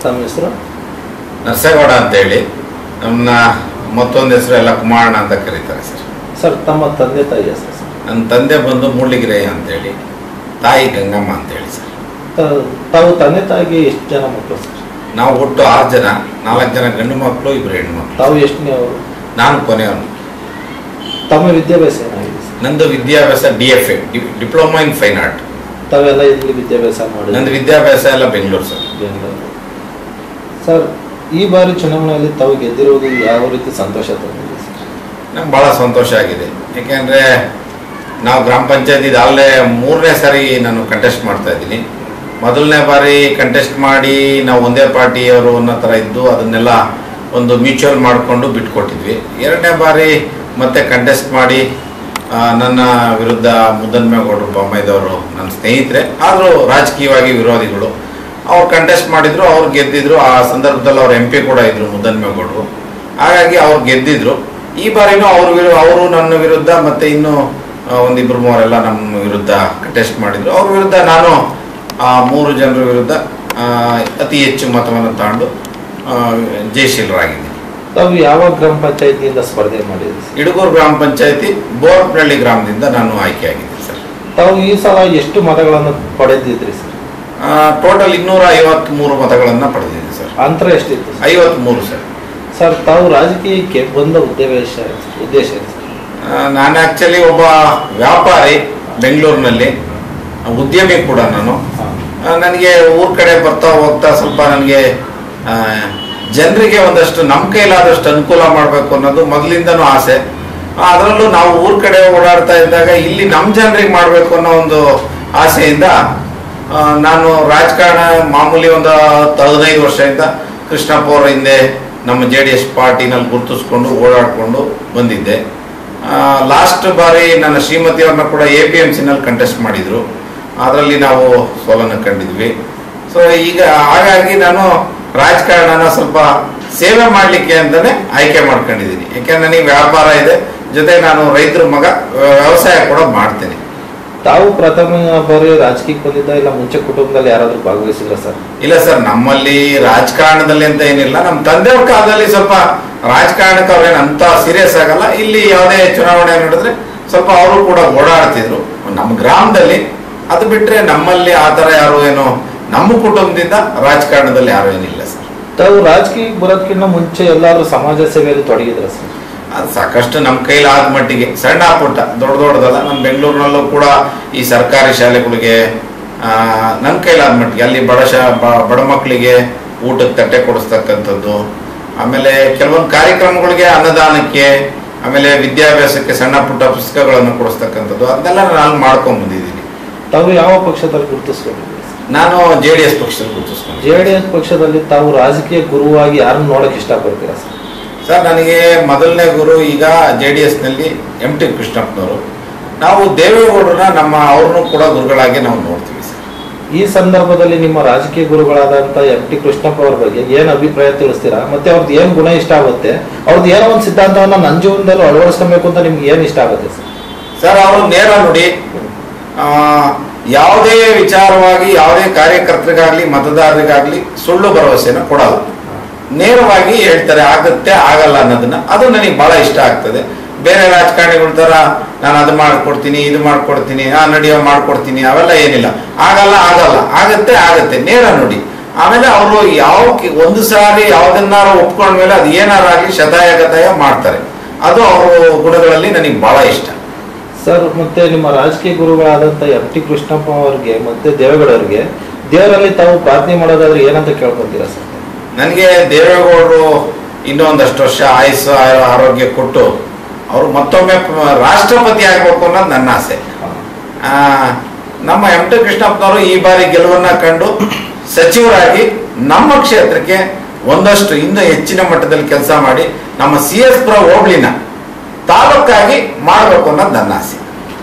ತಮ್ಮ ಹೆಸರು ನರಸೇಗೌಡ ಅಂತೇಳಿ ನಮ್ಮನ್ನ ಮತ್ತೊಂದು ಹೆಸರು ಎಲ್ಲ ಕುಮಾರಣ್ಣ ಅಂತ ಕರೀತಾರೆ ಸರ್ ಸರ್ ತಮ್ಮ ತಂದೆ ತಾಯಿ ಹೆಸರು ಸರ್ ನನ್ನ ತಂದೆ ಬಂದು ಮೂಲಿಗಿರಯ್ಯ ಅಂತೇಳಿ ತಾಯಿ ಗಂಗಮ್ಮ ಅಂತೇಳಿ ಸರ್ ತ- ತಾವು ತಂದೆ ತಾಯಿಗೆ ಎಷ್ಟು ಜನ ಮಕ್ಕಳು ಸರ್ ನಾವು ಒಟ್ಟು ಆರು ಜನ ನಾಲ್ಕು ಜನ ಗಂಡು ಮಕ್ಕಳು ಇಬ್ಬರು ಹೆಣ್ಮಕ್ಳು ತಾವು ಎಷ್ಟನೇ ಅವರು ನಾನು ಕೊನೆಯವನು ತಮ್ಮ ವಿದ್ಯಾಭ್ಯಾಸ ಏನಾಗಿದೆ ಸರ್ ನಂದು ವಿದ್ಯಾಭ್ಯಾಸ D F A diploma in fine art ತಾವೆಲ್ಲ ಇಲ್ಲಿ ವಿದ್ಯಾಭ್ಯಾಸ ಮಾಡಿ ನಂದು ವಿದ್ಯಾಭ್ಯಾಸ ಎಲ್ಲ ಬೆಂಗಳೂರು ಸರ್ ಬೆಂಗಳೂರು ಸರ್ ಈ ಬಾರಿ ಚುನಾವಣೆಯಲ್ಲಿ ತಾವು ಗೆದ್ದಿರುವುದು ಯಾವ ರೀತಿ ಸಂತೋಷ ತಂದಿದೆ ಸರ್ ನಂಗೆ ಭಾಳ ಸಂತೋಷ ಆಗಿದೆ ಯಾಕೆಂದರೆ ನಾವು ಗ್ರಾಮ ಪಂಚಾಯತ್ ಅಲ್ಲೇ ಮೂರನೇ ಸಾರಿ ನಾನು ಕಂಟೆಸ್ಟ್ ಮಾಡ್ತಾ ಇದ್ದೀನಿ ಮೊದಲನೇ ಬಾರಿ ಕಂಟೆಸ್ಟ್ ಮಾಡಿ ನಾವು ಒಂದೇ ಪಾರ್ಟಿಯವರು ಅನ್ನೋ ಥರ ಇದ್ದು ಅದನ್ನೆಲ್ಲ ಒಂದು ಮ್ಯೂಚುವಲ್ ಮಾಡಿಕೊಂಡು ಬಿಟ್ಕೊಟ್ಟಿದ್ವಿ ಎರಡನೇ ಬಾರಿ ಮತ್ತೆ ಕಂಟೆಸ್ಟ್ ಮಾಡಿ ಆ, ನನ್ನ ವಿರುದ್ಧ ಮುದ್ದನ್ಮೇಗೌಡರು ಬೊಮ್ಮಾಯಿದವರು ನನ್ನ ಸ್ನೇಹಿತರೆ ಆದರೂ ರಾಜಕೀಯವಾಗಿ ವಿರೋಧಿಗಳು ಅವ್ರು ಕಂಟೆಸ್ಟ್ ಮಾಡಿದ್ರು ಅವ್ರು ಗೆದ್ದಿದ್ರು ಆ ಸಂದರ್ಭದಲ್ಲಿ ಅವ್ರು ಎಂ ಪಿ ಕೂಡ ಇದ್ರು ಮುದ್ದನ್ಮೇಗೌಡರು ಹಾಗಾಗಿ ಅವ್ರು ಗೆದ್ದಿದ್ರು ಈ ಬಾರಿನೂ ಅವ್ರ ವಿರು ಅವರು ನನ್ನ ವಿರುದ್ಧ ಮತ್ತೆ ಇನ್ನು ಆ, ಒಂದಿಬ್ರು ಮೂವರೆಲ್ಲ ನಮ್ಮ ವಿರುದ್ಧ ಕಂಟೆಸ್ಟ್ ಮಾಡಿದ್ರು ಅವ್ರ ವಿರುದ್ಧ ನಾನು ಆ ಮೂರು ಜನರ ವಿರುದ್ಧ ಆ, ಅತಿ ಹೆಚ್ಚು ಮತವನ್ನು ತಗೊಂಡು ಆ, ಜಯಶೀಲರಾಗಿದ್ದೀನಿ ತಾವು ಯಾವ ಗ್ರಾಮ ಪಂಚಾಯತಿಯಿಂದ ಸ್ಪರ್ಧೆ ಮಾಡಿದ್ರಿ ಸರ್ ಇಡಗೂರು ಗ್ರಾಮ ಪಂಚಾಯತಿ ಬೋರ್ಪನಹಳ್ಳಿ ಗ್ರಾಮದಿಂದ ನಾನು ಆಯ್ಕೆಯಾಗಿದ್ದೆ ಸರ್ ತಾವು ಈ ಸಲ ಎಷ್ಟು ಮತಗಳನ್ನು ಪಡೆದಿದ್ರಿ ಸರ್ ಟೋಟಲ್ ಇನ್ನೂರ ಐವತ್ತ್ಮೂರು ಮತಗಳನ್ನು ಪಡೆದಿದ್ದೀನಿ ಸರ್ ಅಂತರ ಎಷ್ಟಿತ್ತು ಸರ್? ಐವತ್ತ್ಮೂರು ಸರ್ ಸರ್ ತಾವು ರಾಜಕೀಯಕ್ಕೆ ಬಂದ ಉದ್ದೇಶ ಉದ್ದೇಶ ಏನು ಸರ್ ಆ, ನಾನು ಆ್ಯಕ್ಚುಲಿ ಒಬ್ಬ ವ್ಯಾಪಾರಿ ಬೆಂಗಳೂರಿನಲ್ಲಿ ಉದ್ಯಮಿ ಕೂಡ ನಾನು ಹಾಂ ಆ, ನನಗೆ ಊರ್ ಕಡೆ ಬರ್ತಾ ಹೋಗ್ತಾ ಸ್ವಲ್ಪ ನನಗೆ ಜನರಿಗೆ ಒಂದಷ್ಟು ನಮ್ಮ ಕೈಲಾದಷ್ಟು ಅನುಕೂಲ ಮಾಡಬೇಕು ಅನ್ನೋದು ಮೊದಲಿಂದನೂ ಆಸೆ ಅದರಲ್ಲೂ ನಾವು ಊರ್ ಕಡೆ ಓಡಾಡ್ತಾ ಇದ್ದಾಗ ಇಲ್ಲಿ ನಮ್ಮ ಜನರಿಗೆ ಮಾಡಬೇಕು ಅನ್ನೋ ಒಂದು ಆಸೆಯಿಂದ ಆ, ನಾನು ರಾಜಕಾರಣ ಮಾಮೂಲಿ ಒಂದು ಹತ್ತು ಹದಿನೈದು ವರ್ಷದಿಂದ ಕೃಷ್ಣಪ್ಪ ಅವರ ಹಿಂದೆ ನಮ್ಮ ಜೆ ಡಿ ಎಸ್ ಪಾರ್ಟಿನಲ್ಲಿ ಗುರುತಿಸ್ಕೊಂಡು ಓಡಾಡಿಕೊಂಡು ಬಂದಿದ್ದೆ ಲಾಸ್ಟ್ ಬಾರಿ ನನ್ನ ಶ್ರೀಮತಿಯವ್ರನ್ನ ಕೂಡ ಎ ಪಿ ಎಮ್ ಸಿನಲ್ಲಿ ಕಂಟೆಸ್ಟ್ ಮಾಡಿದ್ರು ಅದರಲ್ಲಿ ನಾವು ಸೋಲನ್ನು ಕಂಡಿದ್ವಿ ಸೊ ಈಗ ಹಾಗಾಗಿ ನಾನು ರಾಜಕಾರಣನ ಸ್ವಲ್ಪ ಸೇವೆ ಮಾಡಲಿಕ್ಕೆ ಅಂತಾನೆ ಆಯ್ಕೆ ಮಾಡ್ಕೊಂಡಿದ್ದೀನಿ ಯಾಕೆಂದ್ರೆ ನನಗೆ ವ್ಯಾಪಾರ ಇದೆ ಜೊತೆ ನಾನು ರೈತರ ಮಗ ವ್ಯವಸಾಯ ಕೂಡ ಮಾಡ್ತೇನೆ ತಾವು ಪ್ರಥಮ ಬಾರಿ ರಾಜಕೀಯಕ್ಕೆ ಬಂದಿದ್ದ ಇಲ್ಲ ಮುಂಚೆ ಕುಟುಂಬದಲ್ಲಿ ಯಾರಾದ್ರೂ ಭಾಗವಹಿಸಿದ್ರ ಸರ್ ಇಲ್ಲ ಸರ್ ನಮ್ಮಲ್ಲಿ ರಾಜಕಾರಣದಲ್ಲಿ ಅಂತ ಏನಿಲ್ಲ ನಮ್ಮ ತಂದೆಯವ್ರ ಕಾಲದಲ್ಲಿ ಸ್ವಲ್ಪ ರಾಜಕಾರಣಕ್ಕೆ ಅವ್ರೇನು ಅಂತ ಸೀರಿಯಸ್ ಆಗಲ್ಲ ಇಲ್ಲಿ ಯಾವುದೇ ಚುನಾವಣೆ ನಡೆದ್ರೆ ಸ್ವಲ್ಪ ಅವರು ಕೂಡ ಓಡಾಡ್ತಿದ್ರು ನಮ್ಮ ಗ್ರಾಮದಲ್ಲಿ ಅದು ಬಿಟ್ರೆ ನಮ್ಮಲ್ಲಿ ಆ ಥರ ಯಾರು ಏನೋ ನಮ್ಮ ಕುಟುಂಬದಿಂದ ರಾಜಕಾರಣದಲ್ಲಿ ಯಾರು ಏನಿಲ್ಲ ಸರ್ ತಾವು ರಾಜಕೀಯಕ್ಕೆ ಬರೋದಕ್ಕಿಂತ ಮುಂಚೆ ಎಲ್ಲಾದ್ರೂ ಸಮಾಜ ಸೇವೆಯಲ್ಲಿ ತೊಡಗಿದ್ರ ಸರ್ ಅದು ಸಾಕಷ್ಟು ನಮ್ಮ ಕೈಲಿ ಆದ ಮಟ್ಟಿಗೆ ಸಣ್ಣ ಪುಟ್ಟ ದೊಡ್ಡ ದೊಡ್ಡದಲ್ಲ ನಮ್ಮ ಬೆಂಗಳೂರಿನಲ್ಲೂ ಕೂಡ ಈ ಸರ್ಕಾರಿ ಶಾಲೆಗಳಿಗೆ ನನ್ನ ಕೈಲಾದ ಮಟ್ಟಿಗೆ ಅಲ್ಲಿ ಬಡ ಶಾ ಬ- ಬಡ ಮಕ್ಕಳಿಗೆ ಊಟಕ್ಕೆ ತಟ್ಟೆ ಕೊಡಿಸ್ತಕ್ಕಂಥದ್ದು ಆಮೇಲೆ ಕೆಲವೊಂದು ಕಾರ್ಯಕ್ರಮಗಳಿಗೆ ಅನ್ನದಾನಕ್ಕೆ ಆಮೇಲೆ ವಿದ್ಯಾಭ್ಯಾಸಕ್ಕೆ ಸಣ್ಣ ಪುಟ್ಟ ಪುಸ್ತಕಗಳನ್ನು ಕೊಡಿಸ್ತಕ್ಕಂಥದ್ದು ಅದನ್ನೆಲ್ಲ ನಾನು ಮಾಡ್ಕೊಂಡು ಬಂದಿದ್ದೀನಿ ತಾವು ಯಾವ ಪಕ್ಷದಲ್ಲಿ ಗುರುತಿಸ್ಕೊಂಡಿದ್ರಿ ನಾನು ಜೆ ಡಿ ಎಸ್ ಪಕ್ಷದಲ್ಲಿ ಗುರುತಿಸ್ಕೊಂಡು ಜೆ ಡಿ ಎಸ್ ಪಕ್ಷದಲ್ಲಿ ತಾವು ರಾಜಕೀಯ ಗುರುವಾಗಿ ಯಾರನ್ನ ನೋಡಕ್ ಇಷ್ಟಪಡ್ತೀರಾ ಸರ್ ಸರ್ ನನಗೆ ಮೊದಲನೇ ಗುರು ಈಗ ಜೆ ಡಿ ಎಸ್ನಲ್ಲಿ ಎಂ ಟಿ ಕೃಷ್ಣಪ್ಪನವರು ನಾವು ದೇವೇಗೌಡರನ್ನ ನಮ್ಮ ಅವ್ರನ್ನೂ ಕೂಡ ಗುರುಗಳಾಗಿ ನಾವು ನೋಡ್ತೀವಿ ಸರ್ ಈ ಸಂದರ್ಭದಲ್ಲಿ ನಿಮ್ಮ ರಾಜಕೀಯ ಗುರುಗಳಾದಂತ ಎಂ ಟಿ ಕೃಷ್ಣಪ್ಪ ಅವ್ರ ಬಗ್ಗೆ ಏನ್ ಅಭಿಪ್ರಾಯ ತಿಳಿಸ್ತೀರಾ ಮತ್ತೆ ಅವ್ರದ್ದು ಏನ್ ಗುಣ ಇಷ್ಟ ಆಗುತ್ತೆ ಅವ್ರದ್ದು ಏನೋ ಒಂದು ಸಿದ್ಧಾಂತವನ್ನ ನನ್ನ ಜೀವನದಲ್ಲಿ ಅಳವಡಿಸ್ಕೊಬೇಕು ಅಂತ ನಿಮ್ಗೆ ಏನ್ ಇಷ್ಟ ಆಗುತ್ತೆ ಸರ್ ಸರ್ ಅವರು ನೇರ ನುಡಿ ಆ, ಯಾವುದೇ ವಿಚಾರವಾಗಿ ಯಾವುದೇ ಕಾರ್ಯಕರ್ತರಿಗಾಗ್ಲಿ ಮತದಾರರಿಗಾಗ್ಲಿ ಸುಳ್ಳು ಭರವಸೆನ ಕೊಡಲ್ಲ ನೇರವಾಗಿ ಹೇಳ್ತಾರೆ ಆಗುತ್ತೆ ಆಗಲ್ಲ ಅನ್ನೋದನ್ನ ಅದು ನನಗೆ ಬಹಳ ಇಷ್ಟ ಆಗ್ತದೆ ಬೇರೆ ರಾಜಕಾರಣಿಗಳ ಥರ ನಾನು ಅದು ಮಾಡ್ಕೊಡ್ತೀನಿ ಇದು ಮಾಡ್ಕೊಡ್ತೀನಿ ಆ ನಡಿಯೋ ಮಾಡ್ಕೊಡ್ತೀನಿ ಅವೆಲ್ಲ ಏನಿಲ್ಲ ಆಗಲ್ಲ ಆಗಲ್ಲ ಆಗತ್ತೆ ಆಗತ್ತೆ ನೇರ ನುಡಿ ಆಮೇಲೆ ಅವರು ಯಾವ ಕಿ- ಒಂದು ಸಾರಿ ಯಾವ್ದನ್ನಾರು ಒಪ್ಕೊಂಡ್ಮೇಲೆ ಅದು ಏನಾರಾಗ್ಲಿ ಶತಾಯ ಗತಾಯ ಮಾಡ್ತಾರೆ ಅದು ಅವ್ರ ಗುಣಗಳಲ್ಲಿ ನನಗೆ ಬಹಳ ಇಷ್ಟ ಸರ್ ಮತ್ತೆ ನಿಮ್ಮ ರಾಜಕೀಯ ಗುರುಗಳಾದಂತ ಎಂ ಟಿ ಕೃಷ್ಣಪ್ಪ ಅವ್ರಿಗೆ ಮತ್ತೆ ದೇವೇಗೌಡ ಅವ್ರಿಗೆ ದೇವರಲ್ಲಿ ತಾವು ಪ್ರಾರ್ಥನೆ ಮಾಡೋದಾದ್ರೆ ಏನಂತ ಕೇಳ್ಕೊಂತೀರಾ ಸರ್ ನನಗೆ ದೇವೇಗೌಡರು ಇನ್ನೊಂದಷ್ಟು ವರ್ಷ ಆಯುಸ್ಸು ಆ- ಆರೋಗ್ಯ ಕೊಟ್ಟು ಅವರು ಮತ್ತೊಮ್ಮೆ ಪ- ರಾಷ್ಟ್ರಪತಿ ಆಗಬೇಕು ಅನ್ನೋದು ನನ್ನ ಆಸೆ ಆ, ನಮ್ಮ ಎಂ ಟಿ ಕೃಷ್ಣಪ್ಪನವರು ಈ ಬಾರಿ ಗೆಲುವನ್ನ ಕಂಡು ಸಚಿವರಾಗಿ ನಮ್ಮ ಕ್ಷೇತ್ರಕ್ಕೆ ಒಂದಷ್ಟು ಇನ್ನೂ ಹೆಚ್ಚಿನ ಮಟ್ಟದಲ್ಲಿ ಕೆಲಸ ಮಾಡಿ ನಮ್ಮ ಸಿ ಎಸ್ ಪುರ ಹೋಬ್ಳಿನ ತಾಲೂಕಾಗಿ ಮಾಡಬೇಕು ಅನ್ನೋದು ನನ್ನ ಆಸೆ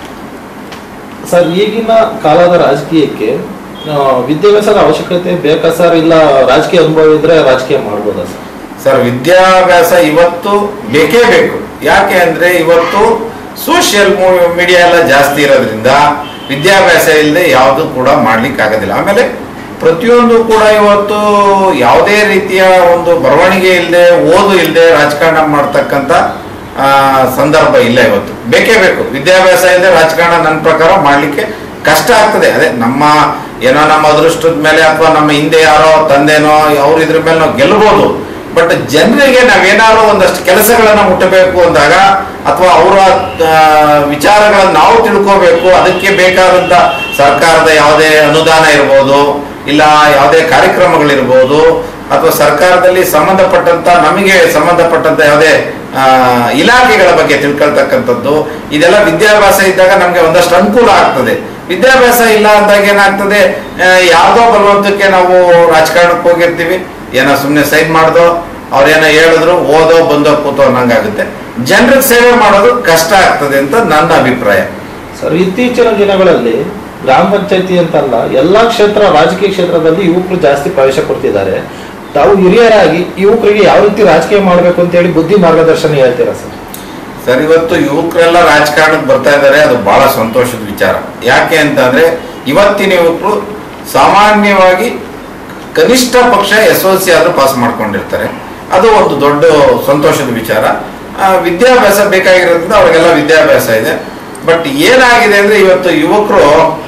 ಸರ್ ಈಗಿನ ಕಾಲದ ರಾಜಕೀಯಕ್ಕೆ ಆ, ವಿದ್ಯಾಭ್ಯಾಸದ ಅವಶ್ಯಕತೆ ಬೇಕಾ ಸರ್ ಇಲ್ಲ ರಾಜಕೀಯ ಅನುಭವ ಇದ್ರೆ ರಾಜಕೀಯ ಮಾಡ್ಬೋದಾ ಸರ್ ಸರ್ ವಿದ್ಯಾಭ್ಯಾಸ ಇವತ್ತು ಬೇಕೇ ಬೇಕು ಯಾಕೆ ಅಂದ್ರೆ ಇವತ್ತು ಸೋಷಿಯಲ್ ಮೀಡಿಯಾ ಎಲ್ಲ ಜಾಸ್ತಿ ಇರೋದ್ರಿಂದ ವಿದ್ಯಾಭ್ಯಾಸ ಇಲ್ಲದೆ ಯಾವುದು ಕೂಡ ಮಾಡ್ಲಿಕ್ಕೆ ಆಗೋದಿಲ್ಲ ಆಮೇಲೆ ಪ್ರತಿಯೊಂದು ಕೂಡ ಇವತ್ತು ಯಾವುದೇ ರೀತಿಯ ಒಂದು ಬರವಣಿಗೆ ಇಲ್ಲದೆ ಓದು ಇಲ್ಲದೆ ರಾಜಕಾರಣ ಮಾಡ್ತಕ್ಕಂಥ ಆ, ಸಂದರ್ಭ ಇಲ್ಲ ಇವತ್ತು ಬೇಕೇ ಬೇಕು ವಿದ್ಯಾಭ್ಯಾಸ ಇಲ್ಲದೆ ರಾಜಕಾರಣ ನನ್ನ ಪ್ರಕಾರ ಮಾಡಲಿಕ್ಕೆ ಕಷ್ಟ ಆಗ್ತದೆ ಅದೇ ನಮ್ಮ ಏನೋ ನಮ್ಮ ಅದೃಷ್ಟದ ಮೇಲೆ ಅಥವಾ ನಮ್ಮ ಹಿಂದೆ ಯಾರೋ ತಂದೆನೋ ಅವ್ರ ಇದ್ರ ಮೇಲೆ ನಾವು ಗೆಲ್ಬೋದು ಬಟ್ ಜನರಿಗೆ ನಾವೇನಾದ್ರು ಒಂದಷ್ಟು ಕೆಲಸಗಳನ್ನ ಮುಟ್ಟಬೇಕು ಅಂದಾಗ ಅಥವಾ ಅವರ ವಿಚಾರಗಳನ್ನ ನಾವು ತಿಳ್ಕೋಬೇಕು ಅದಕ್ಕೆ ಬೇಕಾದಂತ ಸರ್ಕಾರದ ಯಾವುದೇ ಅನುದಾನ ಇರ್ಬೋದು ಇಲ್ಲ ಯಾವುದೇ ಕಾರ್ಯಕ್ರಮಗಳಿರ್ಬೋದು ಅಥವಾ ಸರ್ಕಾರದಲ್ಲಿ ಸಂಬಂಧಪಟ್ಟಂತ ನಮಗೆ ಸಂಬಂಧಪಟ್ಟಂತ ಯಾವುದೇ ಆ, ಇಲಾಖೆಗಳ ಬಗ್ಗೆ ತಿಳ್ಕೊಳ್ತಕ್ಕಂಥದ್ದು ಇದೆಲ್ಲ ವಿದ್ಯಾಭ್ಯಾಸ ಇದ್ದಾಗ ನಮಗೆ ಒಂದಷ್ಟು ಅನುಕೂಲ ಆಗ್ತದೆ ವಿದ್ಯಾಭ್ಯಾಸ ಇಲ್ಲ ಅಂದಾಗ ಏನಾಗ್ತದೆ ಆ, ಯಾವ್ದೋ ಬಲವಂತಕ್ಕೆ ನಾವು ರಾಜಕಾರಣಕ್ಕೆ ಹೋಗಿರ್ತೀವಿ ಏನೋ ಸುಮ್ಮನೆ ಸೈನ್ ಮಾಡ್ದೋ ಅವ್ರೇನೋ ಹೇಳಿದ್ರು ಓದೋ ಬಂದೋ ಕೂತೋ ಅನ್ನಂಗಾಗುತ್ತೆ ಜನರಿಗೆ ಸೇವೆ ಮಾಡೋದು ಕಷ್ಟ ಆಗ್ತದೆ ಅಂತ ನನ್ನ ಅಭಿಪ್ರಾಯ ಸರ್ ಇತ್ತೀಚಿನ ದಿನಗಳಲ್ಲಿ ಗ್ರಾಮ ಪಂಚಾಯತಿ ಅಂತಲ್ಲ ಎಲ್ಲಾ ಕ್ಷೇತ್ರ ರಾಜಕೀಯ ಕ್ಷೇತ್ರದಲ್ಲಿ ಯುವಕರು ಜಾಸ್ತಿ ಪ್ರವೇಶ ಕೊಡ್ತಿದ್ದಾರೆ ತಾವು ಹಿರಿಯರಾಗಿ ಯುವಕರಿಗೆ ಯಾವ ರೀತಿ ರಾಜಕೀಯ ಮಾಡಬೇಕು ಅಂತ ಹೇಳಿ ಬುದ್ಧಿ ಮಾರ್ಗದರ್ಶನ ಹೇಳ್ತೀರಾ ಸರ್ ಸರ್ ಇವತ್ತು ಯುವಕರೆಲ್ಲ ರಾಜಕಾರಣಕ್ಕೆ ಬರ್ತಾ ಇದ್ದಾರೆ ಅದು ಬಹಳ ಸಂತೋಷದ ವಿಚಾರ ಯಾಕೆ ಅಂತಂದ್ರೆ ಇವತ್ತಿನ ಯುವಕರು ಸಾಮಾನ್ಯವಾಗಿ ಕನಿಷ್ಠ ಪಕ್ಷ ಎಸ್ ಎಲ್ ಸಿ ಆದ್ರೂ ಪಾಸ್ ಮಾಡ್ಕೊಂಡಿರ್ತಾರೆ ಅದು ಒಂದು ದೊಡ್ಡ ಸಂತೋಷದ ವಿಚಾರ ಆ, ವಿದ್ಯಾಭ್ಯಾಸ ಬೇಕಾಗಿರೋದ್ರಿಂದ ಅವ್ರಿಗೆಲ್ಲ ವಿದ್ಯಾಭ್ಯಾಸ ಇದೆ ಬಟ್ ಏನಾಗಿದೆ ಅಂದ್ರೆ ಇವತ್ತು ಯುವಕರು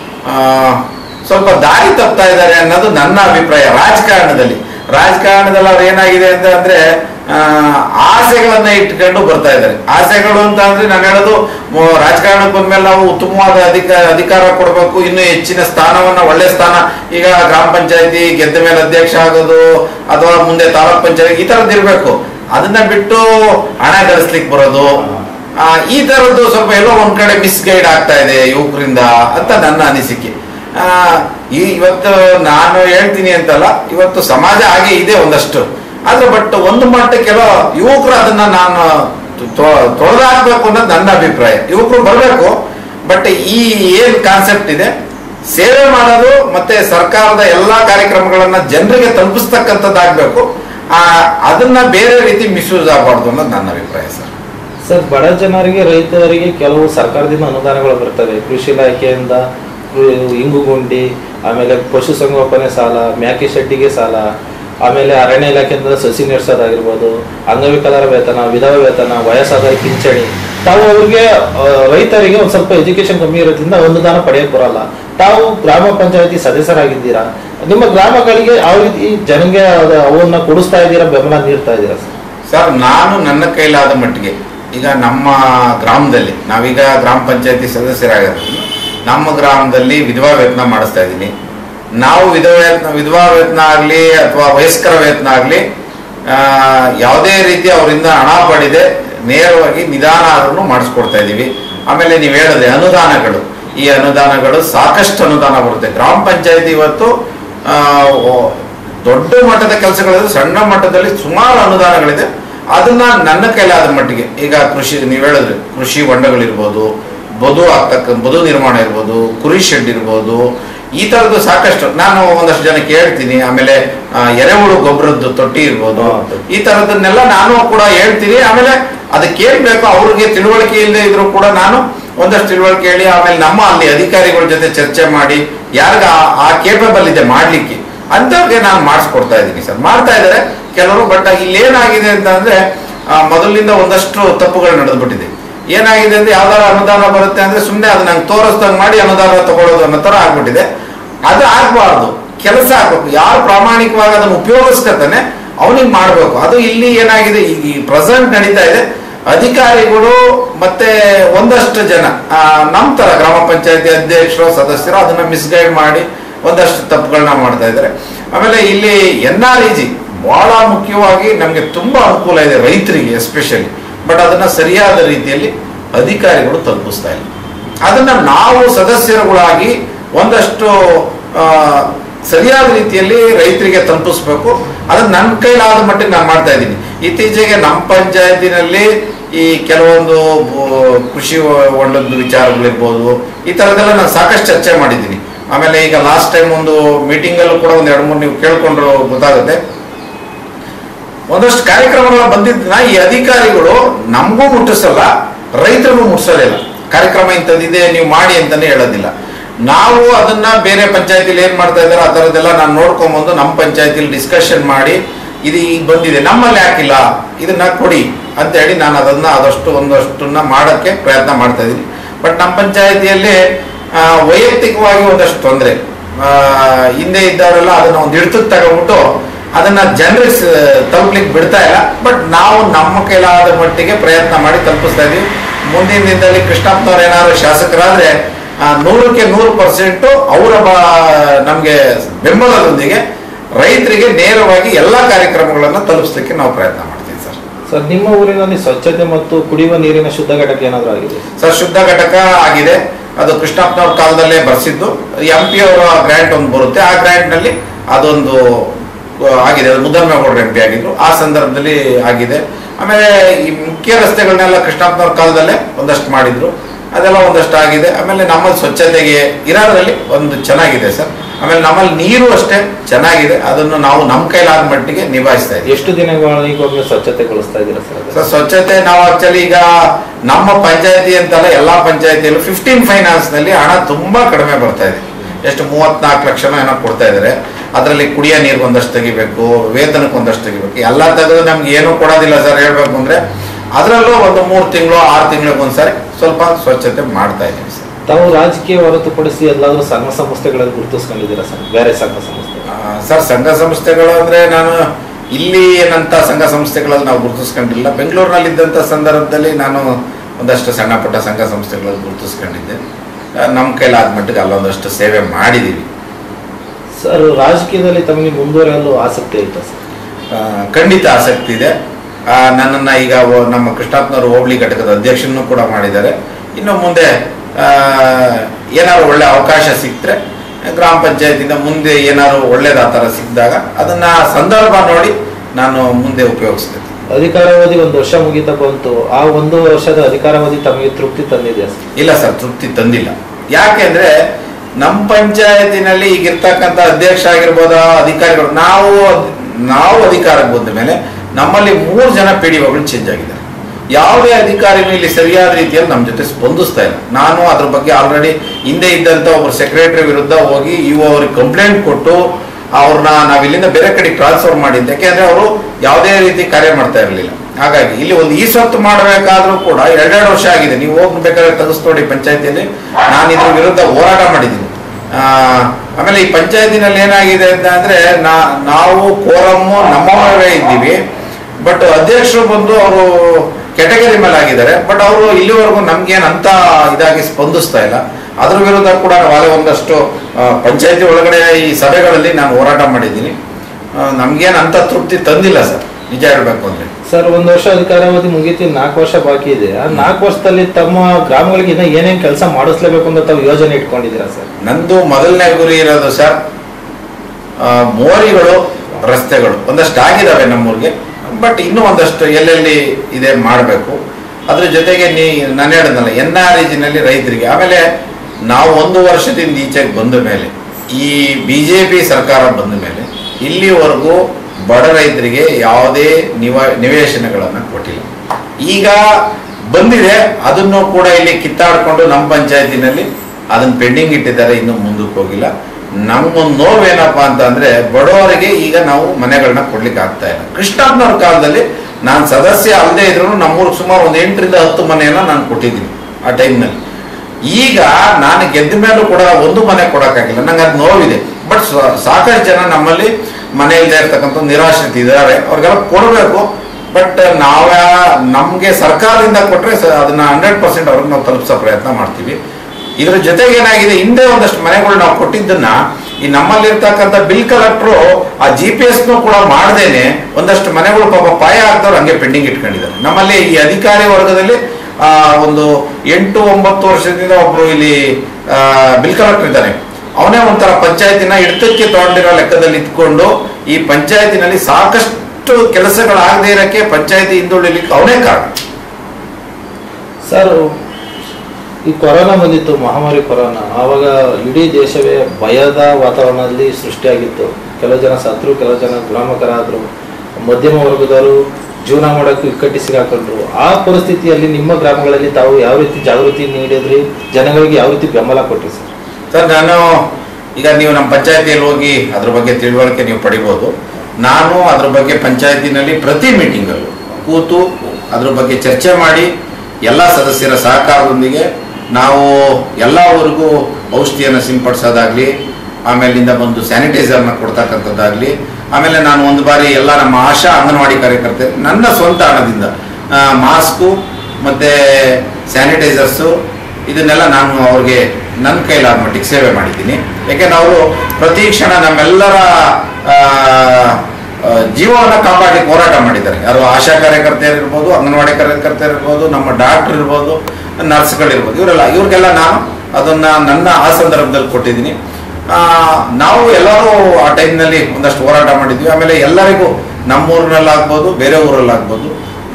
ಸ್ವಲ್ಪ ದಾರಿ ತಪ್ತಾ ಇದ್ದಾರೆ ಅನ್ನೋದು ನನ್ನ ಅಭಿಪ್ರಾಯ ರಾಜಕಾರಣದಲ್ಲಿ ರಾಜಕಾರಣದಲ್ಲಿ ಅವ್ರು ಏನಾಗಿದೆ ಅಂತ ಅಂದ್ರೆ ಆ, ಆಸೆಗಳನ್ನ ಇಟ್ಕೊಂಡು ಬರ್ತಾ ಇದ್ದಾರೆ ಆಸೆಗಳು ಅಂತ ಅಂದ್ರೆ ನಾನು ಹೇಳೋದು ಮ- ರಾಜಕಾರಣಕ್ಕೆ ಬಂದ್ಮೇಲೆ ನಾವು ಉತ್ತಮವಾದ ಅಧಿಕ ಅಧಿಕಾರ ಕೊಡಬೇಕು ಇನ್ನು ಹೆಚ್ಚಿನ ಸ್ಥಾನವನ್ನ ಒಳ್ಳೆ ಸ್ಥಾನ ಈಗ ಗ್ರಾಮ ಪಂಚಾಯತಿ ಗೆದ್ದ ಮೇಲೆ ಅಧ್ಯಕ್ಷ ಆಗೋದು ಅಥವಾ ಮುಂದೆ ತಾಲೂಕ್ ಪಂಚಾಯತ್ ಈ ತರದ್ದು ಇರ್ಬೇಕು ಅದನ್ನ ಬಿಟ್ಟು ಹಣ ಗಳಿಸ್ಲಿಕ್ಕೆ ಬರೋದು ಆ, ಈ ತರದ್ದು ಸ್ವಲ್ಪ ಎಲ್ಲೋ ಒಂದ್ ಕಡೆ ಮಿಸ್ಗೈಡ್ ಆಗ್ತಾ ಇದೆ ಯುವಕರಿಂದ ಅಂತ ನನ್ನ ಅನಿಸಿಕೆ ಆ, ಈ ಇವತ್ತು ನಾನು ಹೇಳ್ತೀನಿ ಅಂತಲ್ಲ ಇವತ್ತು ಸಮಾಜ ಹಾಗೆ ಇದೆ ಒಂದಷ್ಟು ಆದ್ರೆ ಬಟ್ ಒಂದು ಮಟ್ಟಕ್ಕೆಲ್ಲ ಯುವಕರು ಅದನ್ನ ನಾನು ತೊ- ತೊಡೆದಾಕ್ಬೇಕು ಅನ್ನೋದು ನನ್ನ ಅಭಿಪ್ರಾಯ ಯುವಕರು ಬರಬೇಕು ಬಟ್ ಈ ಏನ್ ಕಾನ್ಸೆಪ್ಟ್ ಇದೆ ಸೇವೆ ಮಾಡೋದು ಮತ್ತೆ ಸರ್ಕಾರದ ಎಲ್ಲಾ ಕಾರ್ಯಕ್ರಮಗಳನ್ನ ಜನರಿಗೆ ತಲುಪಿಸ್ತಕ್ಕಂಥದ್ದಾಗ್ಬೇಕು ಆ ಅದನ್ನ ಬೇರೆ ರೀತಿ ಮಿಸ್ಯೂಸ್ ಆಗಬಾರ್ದು ಅನ್ನೋದು ನನ್ನ ಅಭಿಪ್ರಾಯ ಸರ್ ಸರ್ ಬಡ ಜನರಿಗೆ ರೈತರಿಗೆ ಕೆಲವು ಸರ್ಕಾರದಿಂದ ಅನುದಾನಗಳು ಬರ್ತವೆ ಕೃಷಿ ಇಲಾಖೆಯಿಂದ ಕೃ- ಇಂಗುಗುಂಡಿ ಆಮೇಲೆ ಪಶುಸಂಗೋಪನೆ ಸಾಲ ಮೇಕೆ ಶೆಟ್ಟಿಗೆ ಸಾಲ ಆಮೇಲೆ ಅರಣ್ಯ ಇಲಾಖೆಯಿಂದ ಸಸಿ ನೆಡ್ಸೋದಾಗಿರ್ಬೋದು ಅಂಗವಿಕಲರ ವೇತನ ವಿಧವ ವೇತನ ವಯಸ್ಸಾದ ಪಿಂಚಣಿ ತಾವು ಅವ್ರಿಗೆ ಆ, ರೈತರಿಗೆ ಒಂದು ಸ್ವಲ್ಪ ಎಜುಕೇಶನ್ ಕಮ್ಮಿ ಇರೋದ್ರಿಂದ ಅನುದಾನ ಪಡೆಯಕ್ಕೆ ಬರಲ್ಲ ತಾವು ಗ್ರಾಮ ಪಂಚಾಯತಿ ಸದಸ್ಯರಾಗಿದ್ದೀರಾ ನಿಮ್ಮ ಗ್ರಾಮಗಳಿಗೆ ಯಾವ ರೀತಿ ಜನಗೆ ಅದ- ಅವನ್ನ ಕೊಡಿಸ್ತಾ ಇದ್ದೀರಾ ಬೆಂಬಲ ನೀಡ್ತಾ ಇದ್ದೀರಾ ಸರ್ ಸರ್ ನಾನು ನನ್ನ ಕೈಲಾದ ಮಟ್ಟಿಗೆ ಈಗ ನಮ್ಮ ಗ್ರಾಮದಲ್ಲಿ ನಾವೀಗ ಗ್ರಾಮ ಪಂಚಾಯತಿ ಸದಸ್ಯರಾಗಿರೋದ್ರಿಂದ ನಮ್ಮ ಗ್ರಾಮದಲ್ಲಿ ವಿಧವಾ ವೇತನ ಮಾಡಿಸ್ತಾ ಇದ್ದೀನಿ ನಾವು ವಿಧವಾ ವೇತನ ವಿಧವಾ ವೇತನ ಆಗಲಿ ಅಥವಾ ವಯಸ್ಕರ ವೇತನ ಆಗಲಿ ಯಾವುದೇ ರೀತಿ ಅವರಿಂದ ಹಣ ಪಡೆದೆ ನೇರವಾಗಿ ನಿಧಾನ ಆದ್ರೂ ಮಾಡಿಸ್ಕೊಡ್ತಾ ಇದ್ದೀವಿ ಆಮೇಲೆ ನೀವು ಹೇಳಿದ್ರೆ ಅನುದಾನಗಳು ಈ ಅನುದಾನಗಳು ಸಾಕಷ್ಟು ಅನುದಾನ ಬರುತ್ತೆ ಗ್ರಾಮ ಪಂಚಾಯತಿ ಇವತ್ತು ಆ, ಓ- ದೊಡ್ಡ ಮಟ್ಟದ ಕೆಲಸಗಳಿದೆ ಸಣ್ಣ ಮಟ್ಟದಲ್ಲಿ ಸುಮಾರು ಅನುದಾನಗಳಿದೆ ಅದನ್ನ ನನ್ನ ಕೈಲಾದ ಮಟ್ಟಿಗೆ ಈಗ ಕೃಷಿ ನೀವು ಹೇಳಿದ್ರಿ ಕೃಷಿ ಹೊಂಡಗಳಿರ್ಬೋದು ಬದು ಆಗ್ತಕ್ಕ ಬದು ನಿರ್ಮಾಣ ಇರ್ಬೋದು ಕುರಿ ಶೆಡ್ ಇರ್ಬೋದು ಈ ತರದ್ದು ಸಾಕಷ್ಟು ನಾನು ಒಂದಷ್ಟು ಜನಕ್ಕೆ ಹೇಳ್ತೀನಿ ಆಮೇಲೆ ಆ, ಎರೆಹುಳು ಗೊಬ್ಬರದ್ದು ತೊಟ್ಟಿ ಇರ್ಬೋದು ಹಾ. ಈ ತರದನ್ನೆಲ್ಲ ನಾನು ಕೂಡ ಹೇಳ್ತೀನಿ ಆಮೇಲೆ ಅದಕ್ಕೆ ಏನ್ ಬೇಕೋ ಅವ್ರಿಗೆ ತಿಳುವಳಿಕೆ ಇಲ್ಲದೆ ಇದ್ರು ಕೂಡ ನಾನು ಒಂದಷ್ಟು ತಿಳುವಳಿಕೆ ಹೇಳಿ ಆಮೇಲೆ ನಮ್ಮ ಅಲ್ಲಿ ಅಧಿಕಾರಿಗಳ ಜೊತೆ ಚರ್ಚೆ ಮಾಡಿ ಯಾರಿಗ ಆ ಕೇಪಬಲ್ ಇದೆ ಮಾಡ್ಲಿಕ್ಕೆ ಅಂತವ್ರಿಗೆ ನಾನು ಮಾಡಿಸ್ಕೊಡ್ತಾ ಇದ್ದೀನಿ ಸರ್ ಮಾಡ್ತಾ ಇದ್ದಾರೆ ಕೆಲವರು ಬಟ್ ಇಲ್ಲಿ ಏನಾಗಿದೆ ಅಂತ ಅಂದ್ರೆ ಆ, ಮೊದಲಿನಿಂದ ಒಂದಷ್ಟು ತಪ್ಪುಗಳು ನಡೆದ್ಬಿಟ್ಟಿದೆ ಏನಾಗಿದೆ ಅಂದ್ರೆ ಯಾವ್ದಾರ ಅನುದಾನ ಬರುತ್ತೆ ಅಂದ್ರೆ ಸುಮ್ಮನೆ ಅದು ನಂಗೆ ತೋರಿಸ್ದಂಗೆ ಮಾಡಿ ಅನುದಾನ ತಗೊಳ್ಳೋದು ಅನ್ನೋ ತರ ಆಗ್ಬಿಟ್ಟಿದೆ ಅದು ಆಗ್ಬಾರ್ದು ಕೆಲಸ ಆಗ್ಬೇಕು ಯಾರು ಪ್ರಾಮಾಣಿಕವಾಗಿ ಅದನ್ನು ಉಪಯೋಗಿಸ್ಕೊತಾನೆ ಅವನಿಗೆ ಮಾಡಬೇಕು ಅದು ಇಲ್ಲಿ ಏನಾಗಿದೆ ಈಗ ಈ ಪ್ರೆಸೆಂಟ್ ನಡೀತಾ ಇದೆ ಅಧಿಕಾರಿಗಳು ಮತ್ತೆ ಒಂದಷ್ಟು ಜನ ಆ, ನಮ್ಮ ತರ ಗ್ರಾಮ ಪಂಚಾಯತಿ ಅಧ್ಯಕ್ಷರು ಸದಸ್ಯರು ಅದನ್ನ ಮಿಸ್ಗೈಡ್ ಮಾಡಿ ಒಂದಷ್ಟು ತಪ್ಪುಗಳನ್ನ ಮಾಡ್ತಾ ಇದ್ದಾರೆ ಆಮೇಲೆ ಇಲ್ಲಿ ಎನ್ ಆರ್ ಇ ಜಿ ಬಹಳ ಮುಖ್ಯವಾಗಿ ನಮಗೆ ತುಂಬಾ ಅನುಕೂಲ ಇದೆ ರೈತರಿಗೆ ಎಸ್ಪೆಷಲಿ ಬಟ್ ಅದನ್ನ ಸರಿಯಾದ ರೀತಿಯಲ್ಲಿ ಅಧಿಕಾರಿಗಳು ತಲುಪಿಸ್ತಾ ಇಲ್ಲ ಅದನ್ನ ನಾವು ಸದಸ್ಯರುಗಳಾಗಿ ಒಂದಷ್ಟು ಆ, ಸರಿಯಾದ ರೀತಿಯಲ್ಲಿ ರೈತರಿಗೆ ತಲುಪಿಸ್ಬೇಕು ಅದನ್ನ ನನ್ನ ಕೈಲಾದ ಮಟ್ಟಿಗೆ ನಾನು ಮಾಡ್ತಾ ಇದ್ದೀನಿ ಇತ್ತೀಚೆಗೆ ನಮ್ಮ ಪಂಚಾಯತಿನಲ್ಲಿ ಈ ಕೆಲವೊಂದು ಬ- ಕೃಷಿ ಹೊಂಡದ ವಿಚಾರಗಳಿರ್ಬೋದು ಈ ಥರದ್ದೆಲ್ಲ ನಾನು ಸಾಕಷ್ಟು ಚರ್ಚೆ ಮಾಡಿದ್ದೀನಿ ಆಮೇಲೆ ಈಗ ಲಾಸ್ಟ್ ಟೈಮ್ ಒಂದು ಮೀಟಿಂಗಲ್ಲೂ ಕೂಡ ಒಂದು ಎರಡು ಮೂರು ನೀವು ಕೇಳ್ಕೊಂಡ್ರು ಗೊತ್ತಾಗುತ್ತೆ ಒಂದಷ್ಟು ಕಾರ್ಯಕ್ರಮಗಳ ಬಂದಿದ್ದನ್ನ ಈ ಅಧಿಕಾರಿಗಳು ನಮಗೂ ಮುಟ್ಟಿಸಲ್ಲ ರೈತರಿಗೂ ಮುಟ್ಟಿಸೋದಿಲ್ಲ ಕಾರ್ಯಕ್ರಮ ಇಂಥದ್ದಿದೆ ನೀವು ಮಾಡಿ ಅಂತಾನೆ ಹೇಳೋದಿಲ್ಲ ನಾವು ಅದನ್ನ ಬೇರೆ ಪಂಚಾಯತಿಲಿ ಏನ್ ಮಾಡ್ತಾ ಇದಾರೆ ಆ ಥರದ್ದೆಲ್ಲ ನಾನು ನೋಡ್ಕೊಂಬಂದು ನಮ್ಮ ಪಂಚಾಯತಿಲಿ ಡಿಸ್ಕಷನ್ ಮಾಡಿ ಇದು ಈಗ ಬಂದಿದೆ ನಮ್ಮಲ್ಲಿ ಯಾಕಿಲ್ಲ ಇದನ್ನ ಕೊಡಿ ಅಂತ ಹೇಳಿ ನಾನು ಅದನ್ನ ಆದಷ್ಟು ಒಂದಷ್ಟನ್ನ ಮಾಡೋಕ್ಕೆ ಪ್ರಯತ್ನ ಮಾಡ್ತಾ ಇದ್ದೀನಿ ಬಟ್ ನಮ್ಮ ಪಂಚಾಯತಿಯಲ್ಲಿ ಆ, ವೈಯಕ್ತಿಕವಾಗಿ ಒಂದಷ್ಟು ತೊಂದರೆ ಹಿಂದೆ ಇದ್ದವರೆಲ್ಲ ಅದನ್ನ ಒಂದು ಹಿಡಿತಕ್ಕೆ ತಗೊಂಡ್ಬಿಟ್ಟು ಅದನ್ನ ಜನರಿಗೆ ತಲುಪ್ಲಿಕ್ಕೆ ಬಿಡ್ತಾ ಇಲ್ಲ ಬಟ್ ನಾವು ನಮ್ಮ ಕೈಲಾದ ಮಟ್ಟಿಗೆ ಪ್ರಯತ್ನ ಮಾಡಿ ತಲುಪಿಸ್ತಾ ಇದೀವಿ ಮುಂದಿನ ದಿನದಲ್ಲಿ ಕೃಷ್ಣಪ್ಪನವ್ರು ಏನಾದ್ರು ಶಾಸಕರಾದ್ರೆ ಆ, ನೂರಕ್ಕೆ ನೂರು ಪರ್ಸೆಂಟು ಅವರ ನಮಗೆ ಬೆಂಬಲದೊಂದಿಗೆ ರೈತರಿಗೆ ನೇರವಾಗಿ ಎಲ್ಲ ಕಾರ್ಯಕ್ರಮಗಳನ್ನು ತಲುಪಿಸ್ಲಿಕ್ಕೆ ನಾವು ಪ್ರಯತ್ನ ಮಾಡ್ತೀವಿ ಸರ್ ಸರ್ ನಿಮ್ಮ ಊರಿನಲ್ಲಿ ಸ್ವಚ್ಛತೆ ಮತ್ತು ಕುಡಿಯುವ ನೀರಿನ ಶುದ್ಧ ಘಟಕ ಏನಾದರೂ ಆಗಿದೆ ಸರ್ ಶುದ್ಧ ಘಟಕ ಆಗಿದೆ ಅದು ಕೃಷ್ಣಪ್ಪನವ್ರ ಕಾಲದಲ್ಲೇ ಬರ್ಸಿದ್ದು ಎಂ ಪಿ ಅವರ ಗ್ರ್ಯಾಂಟ್ ಒಂದು ಬರುತ್ತೆ ಆ ಗ್ರ್ಯಾಂಟ್ ನಲ್ಲಿ ಅದೊಂದು ಆ, ಆಗಿದೆ ಅದು ಮುದ್ದಮ್ಮೇಗೌಡರು ಎಂ ಪಿ ಆಗಿದ್ರು ಆ ಸಂದರ್ಭದಲ್ಲಿ ಆಗಿದೆ ಆಮೇಲೆ ಈ ಮುಖ್ಯ ರಸ್ತೆಗಳನ್ನೆಲ್ಲ ಕೃಷ್ಣಪ್ಪನವ್ರ ಕಾಲದಲ್ಲೇ ಒಂದಷ್ಟು ಮಾಡಿದ್ರು ಅದೆಲ್ಲ ಒಂದಷ್ಟು ಆಗಿದೆ ಆಮೇಲೆ ನಮ್ಮಲ್ಲಿ ಸ್ವಚ್ಛತೆಗೆ ಇರೋದ್ರಲ್ಲಿ ಒಂದು ಚೆನ್ನಾಗಿದೆ ಸರ್ ಆಮೇಲೆ ನಮ್ಮಲ್ಲಿ ನೀರು ಅಷ್ಟೇ ಚೆನ್ನಾಗಿದೆ ಅದನ್ನು ನಾವು ನಮ್ಮ ಕೈಲಾದ ಮಟ್ಟಿಗೆ ನಿಭಾಯಿಸ್ತಾ ಇದ್ದೀವಿ ಎಷ್ಟು ದಿನಗಳಿಗೊಮ್ಮೆ ಸ್ವಚ್ಛತೆಗೊಳಿಸ್ತಾ ಇದ್ದೀರಾ ಸರ್ ಅದು? ಸರ್ ಸ್ವಚ್ಛತೆ ನಾವು ಆಕ್ಚುಲಿ ಈಗ ನಮ್ಮ ಪಂಚಾಯತಿ ಅಂತಲ್ಲ ಎಲ್ಲಾ ಪಂಚಾಯತಿಯಲ್ಲೂ ಫಿಫ್ಟೀನ್ ಫೈನಾನ್ಸ್ ನಲ್ಲಿ ಹಣ ತುಂಬಾ ಕಡಿಮೆ ಬರ್ತಾ ಇದೆ ಎಷ್ಟು ಮೂವತ್ನಾಲ್ಕು ಲಕ್ಷನೋ ಏನೋ ಕೊಡ್ತಾ ಇದ್ದಾರೆ ಅದರಲ್ಲಿ ಕುಡಿಯೋ ನೀರಿಗೆ ಒಂದಷ್ಟು ತೆಗಿಬೇಕು ವೇತನಕ್ಕೆ ಒಂದಷ್ಟು ತೆಗಿಬೇಕು ಎಲ್ಲ ತೆಗೆದು ನಮ್ಗೆ ಏನೂ ಕೊಡೋದಿಲ್ಲ ಸರ್ ಹೇಳ್ಬೇಕು ಅಂದ್ರೆ ಅದರಲ್ಲೂ ಒಂದು ಮೂರು ತಿಂಗಳು ಆರು ತಿಂಗಳಿಗೆ ಒಂದ್ಸರಿ ಸ್ವಲ್ಪ ಸ್ವಚ್ಛತೆ ಮಾಡ್ತಾ ಇದ್ದೀವಿ ಸರ್ ತಾವು ರಾಜಕೀಯ ಹೊರತುಪಡಿಸಿ ಎಲ್ಲಾದ್ರೂ ಸಂಘ ಸಂಸ್ಥೆಗಳಲ್ಲಿ ಗುರುತಿಸ್ಕೊಂಡಿದ್ದೀರಾ ಸರ್ ಬೇರೆ ಸಂಘ ಸಂಸ್ಥೆ ಆ, ಸರ್ ಸಂಘ ಸಂಸ್ಥೆಗಳು ಅಂದ್ರೆ ನಾನು ಇಲ್ಲಿ ಏನಂತ ಸಂಘ ಸಂಸ್ಥೆಗಳಲ್ಲಿ ನಾವು ಗುರುತಿಸ್ಕೊಂಡಿಲ್ಲ ಬೆಂಗಳೂರಿನಲ್ಲಿ ಇದ್ದಂಥ ಸಂದರ್ಭದಲ್ಲಿ ನಾನು ಒಂದಷ್ಟು ಸಣ್ಣ ಪುಟ್ಟ ಸಂಘ ಸಂಸ್ಥೆಗಳಲ್ಲಿ ಗುರುತಿಸ್ಕೊಂಡಿದ್ದೆ ಆ, ನಮ್ಮ ಕೈಲಾದ ಮಟ್ಟಿಗೆ ಅಲ್ಲೊಂದಷ್ಟು ಸೇವೆ ಮಾಡಿದ್ದೀವಿ ಸರ್ ರಾಜಕೀಯದಲ್ಲಿ ತಮಗೆ ಮುಂದುವರೆಯಲು ಆಸಕ್ತಿ ಐತಾ ಸರ್ ಆ, ಖಂಡಿತ ಆಸಕ್ತಿ ಇದೆ ಆ, ನನ್ನನ್ನು ಈಗ ಒ- ನಮ್ಮ ಕೃಷ್ಣಪ್ಪನವರು ಹೋಬಳಿ ಘಟಕದ ಅಧ್ಯಕ್ಷನೂ ಕೂಡ ಮಾಡಿದ್ದಾರೆ ಇನ್ನು ಮುಂದೆ ಆ, ಏನಾದ್ರು ಒಳ್ಳೆ ಅವಕಾಶ ಸಿಕ್ಕರೆ ಗ್ರಾಮ ಪಂಚಾಯತಿಂದ ಮುಂದೆ ಏನಾದ್ರು ಒಳ್ಳೇದು ಆ ಥರ ಸಿಕ್ಕಿದಾಗ ಅದನ್ನ ಸಂದರ್ಭ ನೋಡಿ ನಾನು ಮುಂದೆ ಉಪಯೋಗಿಸ್ತೇನೆ ಅಧಿಕಾರಾವಧಿ ಒಂದು ವರ್ಷ ಮುಗಿತಾ ಬಂತು ಆ ಒಂದು ವರ್ಷದ ಅಧಿಕಾರಾವಧಿ ತಮಗೆ ತೃಪ್ತಿ ತಂದಿದೆಯಾ ಸರ್ ಇಲ್ಲ ಸರ್ ತೃಪ್ತಿ ತಂದಿಲ್ಲ ಯಾಕೆಂದ್ರೆ ನಮ್ಮ ಪಂಚಾಯತಿನಲ್ಲಿ ಈಗ ಇರ್ತಕ್ಕಂಥ ಅಧ್ಯಕ್ಷ ಆಗಿರ್ಬೋದ ಅಧಿಕಾರಿಗಳು ನಾವು ನಾವು ಅಧಿಕಾರಕ್ಕೆ ಬಂದ ಮೇಲೆ ನಮ್ಮಲ್ಲಿ ಮೂರು ಜನ ಪಿ ಡಿ ಒಗಳು ಚೇಂಜ್ ಆಗಿದ್ದಾರೆ ಯಾವುದೇ ಅಧಿಕಾರಿನೂ ಇಲ್ಲಿ ಸರಿಯಾದ ರೀತಿಯಲ್ಲಿ ನಮ್ಮ ಜೊತೆ ಸ್ಪಂದಿಸ್ತಾ ಇಲ್ಲ ನಾನು ಅದ್ರ ಬಗ್ಗೆ ಆಲ್ರೆಡಿ ಹಿಂದೆ ಇದ್ದಂಥ ಒಬ್ಬರು ಸೆಕ್ರೆಟರಿ ವಿರುದ್ಧ ಹೋಗಿ ಇವು ಅವ್ರಿಗೆ ಕಂಪ್ಲೇಂಟ್ ಕೊಟ್ಟು ಅವ್ರನ್ನ ನಾವು ಇಲ್ಲಿಂದ ಬೇರೆ ಕಡೆ ಟ್ರಾನ್ಸ್ಫರ್ ಮಾಡಿದ್ದೆ ಯಾಕೆಂದ್ರೆ ಅವರು ಯಾವುದೇ ರೀತಿ ಕಾರ್ಯ ಮಾಡ್ತಾ ಇರಲಿಲ್ಲ ಹಾಗಾಗಿ ಇಲ್ಲಿ ಒಂದು ಈ ಸ್ವತ್ತು ಮಾಡಬೇಕಾದ್ರೂ ಕೂಡ ಎರಡೆರಡು ವರ್ಷ ಆಗಿದೆ ನೀವು ಹೋಗ್ಬೇಕಾದ್ರೆ ತೆಗೆಸ್ಕೊಡಿ ಪಂಚಾಯತಿಯಲ್ಲಿ ನಾನು ಇದ್ರ ವಿರುದ್ಧ ಹೋರಾಟ ಮಾಡಿದ್ದೀನಿ ಆ, ಆಮೇಲೆ ಈ ಪಂಚಾಯತಿನಲ್ಲಿ ಏನಾಗಿದೆ ಅಂತ ಅಂದ್ರೆ ನಾ- ನಾವು ಕೋರಮ್ಮು ನಮ್ಮವರೇ ಇದ್ದೀವಿ ಬಟ್ ಅಧ್ಯಕ್ಷರು ಬಂದು ಅವರು ಕೆಟಗರಿ ಮೇಲೆ ಆಗಿದ್ದಾರೆ ಬಟ್ ಅವರು ಇಲ್ಲಿವರೆಗೂ ನಮ್ಗೇನು ಅಂತ ಇದಾಗಿ ಸ್ಪಂದಿಸ್ತಾ ಇಲ್ಲ ಅದ್ರ ವಿರುದ್ಧ ಕೂಡ ನಾವು ಅಲ್ಲೇ ಒಂದಷ್ಟು ಪಂಚಾಯತಿ ಒಳಗಡೆ ಈ ಸಭೆಗಳಲ್ಲಿ ನಾನು ಹೋರಾಟ ಮಾಡಿದ್ದೀನಿ ಆ, ನಮ್ಗೇನ್ ಅಂತ ತೃಪ್ತಿ ತಂದಿಲ್ಲ ಸರ್ ನಿಜ ಹೇಳ್ಬೇಕು ಅಂದ್ರೆ ಸರ್ ಒಂದು ವರ್ಷ ಅಧಿಕಾರಾವಧಿ ಮುಗೀತಿ ನಾಲ್ಕು ವರ್ಷ ಬಾಕಿ ಇದೆ ಆ ನಾಲ್ಕು ವರ್ಷದಲ್ಲಿ ತಮ್ಮ ಗ್ರಾಮಗಳಿಗೆ ಇನ್ನ ಏನೇನ್ ಕೆಲಸ ಮಾಡಿಸ್ಲೇಬೇಕು ಅಂತ ತಾವು ಯೋಜನೆ ಇಟ್ಕೊಂಡಿದ್ದೀರಾ ಸರ್ ನಂದು ಮೊದಲನೇ ಗುರಿ ಇರೋದು ಸರ್ ಆ, ಮೋರಿಗಳು ರಸ್ತೆಗಳು ಒಂದಷ್ಟು ಆಗಿದಾವೆ ನಮ್ಮೂರಿಗೆ ಬಟ್ ಇನ್ನೂ ಒಂದಷ್ಟು ಎಲ್ಲೆಲ್ಲಿ ಇದೆ ಮಾಡಬೇಕು ಅದ್ರ ಜೊತೆಗೆ ನೀ ನಾನು ಹೇಳಿದ್ನಲ್ಲ ಎನ್ ಆರ್ ನಲ್ಲಿ ರೈತರಿಗೆ ಆಮೇಲೆ ನಾವು ಒಂದು ವರ್ಷದಿಂದ ಈಚೆಗೆ ಬಂದ ಮೇಲೆ ಈ ಬಿ ಜೆ ಪಿ ಸರ್ಕಾರ ಬಂದ ಮೇಲೆ ಇಲ್ಲಿವರೆಗೂ ಬಡ ರೈತರಿಗೆ ಯಾವುದೇ ನಿವ ನಿವೇಶನಗಳನ್ನು ಕೊಟ್ಟಿಲ್ಲ ಈಗ ಬಂದಿದೆ ಅದನ್ನು ಕೂಡ ಇಲ್ಲಿ ಕಿತ್ತಾಡ್ಕೊಂಡು ನಮ್ಮ ಪಂಚಾಯತಿನಲ್ಲಿ ಅದನ್ನ ಪೆಂಡಿಂಗ್ ಇಟ್ಟಿದ್ದಾರೆ ಇನ್ನು ಮುಂದಕ್ಕೆ ಹೋಗಿಲ್ಲ ನಮ್ಗೊಂದು ನೋವೇನಪ್ಪ ಅಂತ ಅಂದ್ರೆ ಬಡವರಿಗೆ ಈಗ ನಾವು ಮನೆಗಳನ್ನ ಕೊಡ್ಲಿಕ್ಕೆ ಆಗ್ತಾ ಇಲ್ಲ ಕೃಷ್ಣಪ್ಪನವ್ರ ಕಾಲದಲ್ಲಿ ನಾನು ಸದಸ್ಯ ಅಲ್ಲದೆ ಇದ್ರು ನಮ್ಮೂರಿಗೆ ಸುಮಾರು ಒಂದು ಎಂಟರಿಂದ ಹತ್ತು ಮನೆಯನ್ನ ನಾನು ಕೊಟ್ಟಿದ್ದೀನಿ ಆ ಟೈಮ್ನಲ್ಲಿ ಈಗ ನಾನು ಗೆದ್ದ ಮೇಲೂ ಕೂಡ ಒಂದು ಮನೆ ಕೊಡೋಕ್ಕಾಗಿಲ್ಲ ನಂಗೆ ಅದು ನೋವಿದೆ ಬಟ್ ಸಾಕಷ್ಟು ಜನ ನಮ್ಮಲ್ಲಿ ಮನೆ ಇಲ್ಲದೆ ಇರ್ತಕ್ಕಂಥ ನಿರಾಶ್ರಿತ ಇದ್ದಾರೆ ಅವ್ರಿಗೆಲ್ಲ ಕೊಡಬೇಕು ಬಟ್ ನಾವ ನಮಗೆ ಸರ್ಕಾರದಿಂದ ಕೊಟ್ಟರೆ ಅದನ್ನ ಹಂಡ್ರೆಡ್ ಪರ್ಸೆಂಟ್ ಅವ್ರಿಗೆ ನಾವು ತಲುಪಿಸೋ ಪ್ರಯತ್ನ ಮಾಡ್ತೀವಿ ಇದ್ರ ಜೊತೆಗೆ ಏನಾಗಿದೆ ಹಿಂದೆ ಒಂದಷ್ಟು ಮನೆಗಳು ನಾವು ಕೊಟ್ಟಿದ್ದನ್ನ ಈ ನಮ್ಮಲ್ಲಿರ್ತಕ್ಕಂಥ ಬಿಲ್ ಕಲೆಕ್ಟ್ರು ಆ ಜಿ ಪಿ ಎಸ್ನು ಕೂಡ ಮಾಡ್ದೇನೆ ಒಂದಷ್ಟು ಮನೆಗಳು ಪಾಪ ಪಾಯ ಆಗ್ದವ್ರು ಹಂಗೆ ಪೆಂಡಿಂಗ್ ಇಟ್ಕೊಂಡಿದ್ದಾರೆ ನಮ್ಮಲ್ಲಿ ಈ ಅಧಿಕಾರಿ ವರ್ಗದಲ್ಲಿ ಆ, ಒಂದು ಎಂಟು ಒಂಬತ್ತು ವರ್ಷದಿಂದ ಒಬ್ರು ಇಲ್ಲಿ ಬಿಲ್ ಕಲೆಕ್ಟರ್ ಇದ್ದಾನೆ ಅವನೇ ಒಂಥರ ಪಂಚಾಯತಿನ ಹಿಡಿತಕ್ಕೆ ತಗೊಂಡಿರೋ ಲೆಕ್ಕದಲ್ಲಿ ಇಟ್ಕೊಂಡು ಈ ಪಂಚಾಯತಿನಲ್ಲಿ ಸಾಕಷ್ಟು ಕೆಲಸಗಳಾಗದೇ ಇರಕ್ಕೆ ಪಂಚಾಯತಿ ಹಿಂದುಳಿಲಿಕ್ಕೆ ಅವನೇ ಕಾರಣ ಸರ್ ಈ ಕೊರೋನಾ ಬಂದಿತ್ತು ಮಹಾಮಾರಿ ಕೊರೋನಾ ಆವಾಗ ಇಡೀ ದೇಶವೇ ಭಯದ ವಾತಾವರಣದಲ್ಲಿ ಸೃಷ್ಟಿಯಾಗಿತ್ತು ಕೆಲವು ಜನ ಸತ್ರು ಕೆಲವು ಜನ ಗುಣಮುಖರಾದ್ರು ಮಧ್ಯಮ ವರ್ಗದವರು ಜೀವನ ಮಾಡೋಕ್ಕೂ ಇಕ್ಕಟ್ಟಿ ಸಿಗಾಕೊಂಡ್ರು ಆ ಪರಿಸ್ಥಿತಿಯಲ್ಲಿ ನಿಮ್ಮ ಗ್ರಾಮಗಳಲ್ಲಿ ತಾವು ಯಾವ ರೀತಿ ಜಾಗೃತಿ ನೀಡಿದ್ರಿ ಜನಗಳಿಗೆ ಯಾವ ರೀತಿ ಬೆಂಬಲ ಕೊಟ್ರಿ ಸರ್ ಸರ್ ನಾನು ಈಗ ನೀವು ನಮ್ಮ ಪಂಚಾಯತಿಯಲ್ಲಿ ಹೋಗಿ ಅದ್ರ ಬಗ್ಗೆ ತಿಳುವಳಿಕೆ ನೀವು ಪಡಿಬೋದು ನಾನು ಅದ್ರ ಬಗ್ಗೆ ಪಂಚಾಯತಿನಲ್ಲಿ ಪ್ರತಿ ಮೀಟಿಂಗಲ್ಲೂ ಕೂತು ಅದ್ರ ಬಗ್ಗೆ ಚರ್ಚೆ ಮಾಡಿ ಎಲ್ಲ ಸದಸ್ಯರ ಸಹಕಾರದೊಂದಿಗೆ ನಾವು ಎಲ್ಲ ಊರಿಗೂ ಔಷಧಿಯನ್ನು ಸಿಂಪಡಿಸೋದಾಗಲಿ ಆಮೇಲಿಂದ ಬಂದು ಸ್ಯಾನಿಟೈಸರ್ನ ಕೊಡ್ತಕ್ಕಂಥದ್ದಾಗಲಿ ಆಮೇಲೆ ನಾನು ಒಂದು ಬಾರಿ ಎಲ್ಲ ನಮ್ಮ ಆಶಾ ಅಂಗನವಾಡಿ ಕಾರ್ಯಕರ್ತೆ ನನ್ನ ಸ್ವಂತ ಹಣದಿಂದ ಆ, ಮಾಸ್ಕು ಮತ್ತು ಸ್ಯಾನಿಟೈಸರ್ಸು ಇದನ್ನೆಲ್ಲ ನಾನು ಅವ್ರಿಗೆ ನನ್ನ ಕೈಲಾದ ಮಟ್ಟಿಗೆ ಸೇವೆ ಮಾಡಿದ್ದೀನಿ ಯಾಕೆಂದ್ರೆ ಅವರು ಪ್ರತಿ ಕ್ಷಣ ನಮ್ಮೆಲ್ಲರ ಆ, ಆ, ಜೀವವನ್ನು ಕಾಪಾಡಲಿಕ್ಕೆ ಹೋರಾಟ ಮಾಡಿದ್ದಾರೆ ಯಾರು ಆಶಾ ಕಾರ್ಯಕರ್ತೆಯರು ಇರ್ಬೋದು ಅಂಗನವಾಡಿ ಕಾರ್ಯಕರ್ತೆಯರು ಇರ್ಬೋದು ನಮ್ಮ ಡಾಕ್ಟರ್ ಇರ್ಬೋದು ನರ್ಸ್ಗಳಿರ್ಬೋದು ಇವರೆಲ್ಲ ಇವ್ರಿಗೆಲ್ಲ ನಾನು ಅದನ್ನು ನನ್ನ ಆ ಸಂದರ್ಭದಲ್ಲಿ ಕೊಟ್ಟಿದ್ದೀನಿ ಆ, ನಾವು ಎಲ್ಲರೂ ಆ ಟೈಮ್ನಲ್ಲಿ ಒಂದಷ್ಟು ಹೋರಾಟ ಮಾಡಿದ್ವಿ ಆಮೇಲೆ ಎಲ್ಲರಿಗೂ ನಮ್ಮೂರಿನಲ್ಲಾಗ್ಬೋದು ಬೇರೆ ಊರಲ್ಲಾಗ್ಬೋದು